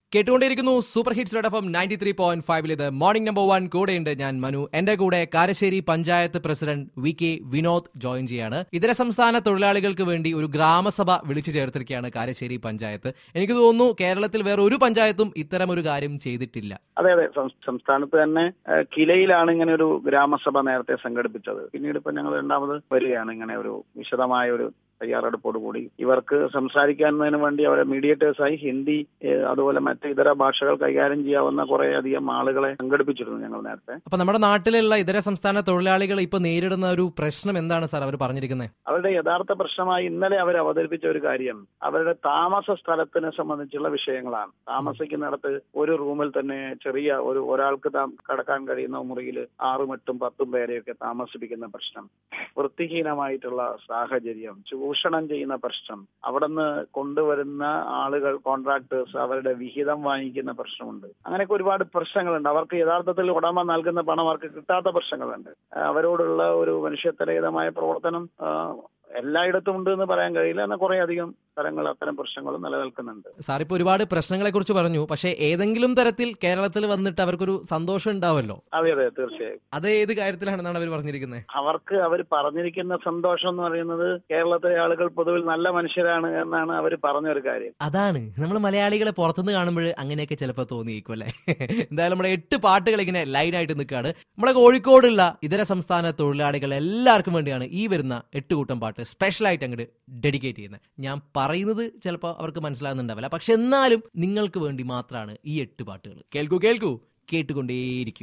കേട്ടുകൊണ്ടിരിക്കുന്നു super hits red F M ninety three point ഫൈവിൽ ഇത് മോർണിംഗ് നമ്പർ വൺ കൂടെയുണ്ട് ഞാൻ മനു എന്റെ കൂടെ Karassery panchayat president V K Vinod join ചെയ്യാണ് ഇതര സംസ്ഥാന തൊഴിലാളികൾക്ക് വേണ്ടി ഒരു ഗ്രാമസഭ വിളിച്ചു ചേർത്തിരിക്കുകയാണ് കാരശ്ശേരി പഞ്ചായത്ത് എനിക്ക് തോന്നുന്നു കേരളത്തിൽ വേറെ ഒരു പഞ്ചായത്തും ഇത്തരം ഒരു കാര്യം ചെയ്തിട്ടില്ല അതെ അതെ സം- സംസ്ഥാനത്ത് തന്നെ ഏഹ്, കിലയിലാണ് ഇങ്ങനെ ഒരു ഗ്രാമസഭ നേരത്തെ സംഘടിപ്പിച്ചത് പിന്നീട് ഇപ്പൊ ഞങ്ങൾ രണ്ടാമത് വരികയാണ് ഇങ്ങനെ ഒരു വിശദമായ ഒരു തയ്യാറെടുപ്പോടുകൂടി ഇവർക്ക് സംസാരിക്കുന്നതിന് വേണ്ടി അവരെ മീഡിയേറ്റേഴ്സായി ഹിന്ദി ഏഹ്, അതുപോലെ മറ്റ് ഇതര ഭാഷകൾ കൈകാര്യം ചെയ്യാവുന്ന കുറെ അധികം ആളുകളെ സംഘടിപ്പിച്ചിരുന്നു ഞങ്ങൾ നേരത്തെ അപ്പൊ നമ്മുടെ നാട്ടിലുള്ള ഇതര സംസ്ഥാന തൊഴിലാളികൾ ഇപ്പൊ നേരിടുന്ന ഒരു പ്രശ്നം എന്താണ് സാർ അവർ പറഞ്ഞിരിക്കുന്നത് അവരുടെ യഥാർത്ഥ പ്രശ്നമായി ഇന്നലെ അവർ അവതരിപ്പിച്ച ഒരു കാര്യം അവരുടെ താമസ സ്ഥലത്തിനെ സംബന്ധിച്ചുള്ള വിഷയങ്ങളാണ് താമസിക്കുന്നിടത്ത് ഒരു റൂമിൽ തന്നെ ചെറിയ ഒരു ഒരാൾക്ക് താം- കടക്കാൻ കഴിയുന്ന മുറിയിൽ ആറും എട്ടും പത്തും പേരെയൊക്കെ താമസിപ്പിക്കുന്ന പ്രശ്നം വൃത്തിഹീനമായിട്ടുള്ള സാഹചര്യം ചൂഷണം ചെയ്യുന്ന പ്രശ്നം അവിടുന്ന് കൊണ്ടുവരുന്ന ആളുകൾ കോൺട്രാക്ടേഴ്സ് അവരുടെ വിഹിതം വാങ്ങിക്കുന്ന പ്രശ്നമുണ്ട് അങ്ങനെയൊക്കെ ഒരുപാട് പ്രശ്നങ്ങളുണ്ട് അവർക്ക് യഥാർത്ഥത്തിൽ ഉടമ നൽകുന്ന പണം അവർക്ക് കിട്ടാത്ത പ്രശ്നങ്ങളുണ്ട് അവരോടുള്ള ഒരു മനുഷ്യത്വരഹിതമായ പ്രവർത്തനം ആ, എല്ലായിടത്തും ഉണ്ട് എന്ന് പറയാൻ കഴിയില്ല എന്നാൽ കുറെ അധികം സ്ഥലങ്ങൾ അത്തരം പ്രശ്നങ്ങളും നിലനിൽക്കുന്നുണ്ട് സാർ ഇപ്പൊ ഒരുപാട് പ്രശ്നങ്ങളെ കുറിച്ച് പറഞ്ഞു പക്ഷേ ഏതെങ്കിലും തരത്തിൽ കേരളത്തിൽ വന്നിട്ട് അവർക്കൊരു സന്തോഷം ഉണ്ടാവല്ലോ അതെ അതെ തീർച്ചയായും അത് ഏത് കാര്യത്തിലാണെന്നാണ് അവർ പറഞ്ഞിരിക്കുന്നത് അവർക്ക് അവർ പറഞ്ഞിരിക്കുന്ന സന്തോഷം എന്ന് പറയുന്നത് കേരളത്തിലെ ആളുകൾ പൊതുവിൽ നല്ല മനുഷ്യരാണ് എന്നാണ് അവർ പറഞ്ഞൊരു കാര്യം അതാണ് നമ്മൾ മലയാളികളെ പുറത്തുനിന്ന് കാണുമ്പോൾ അങ്ങനെയൊക്കെ ചിലപ്പോൾ തോന്നിയേക്കും അല്ലേ എന്തായാലും നമ്മുടെ എട്ട് പാട്ടുകൾ ഇങ്ങനെ ലൈനായിട്ട് നിൽക്കുകയാണ് നമ്മളെ കോഴിക്കോടുള്ള ഇതര സംസ്ഥാന തൊഴിലാളികൾ എല്ലാവർക്കും വേണ്ടിയാണ് ഈ വരുന്ന എട്ട് കൂട്ടം പാട്ട് സ്പെഷ്യലായിട്ട് അങ്ങോട്ട് ഡെഡിക്കേറ്റ് ചെയ്യുന്നത് ഞാൻ പറയുന്നത് ചിലപ്പോൾ അവർക്ക് മനസ്സിലാകുന്നുണ്ടാവില്ല പക്ഷെ എന്നാലും നിങ്ങൾക്ക് വേണ്ടി മാത്രമാണ് ഈ എട്ട് പാട്ടുകൾ കേൾക്കൂ കേൾക്കൂ കേട്ടുകൊണ്ടേയിരിക്കും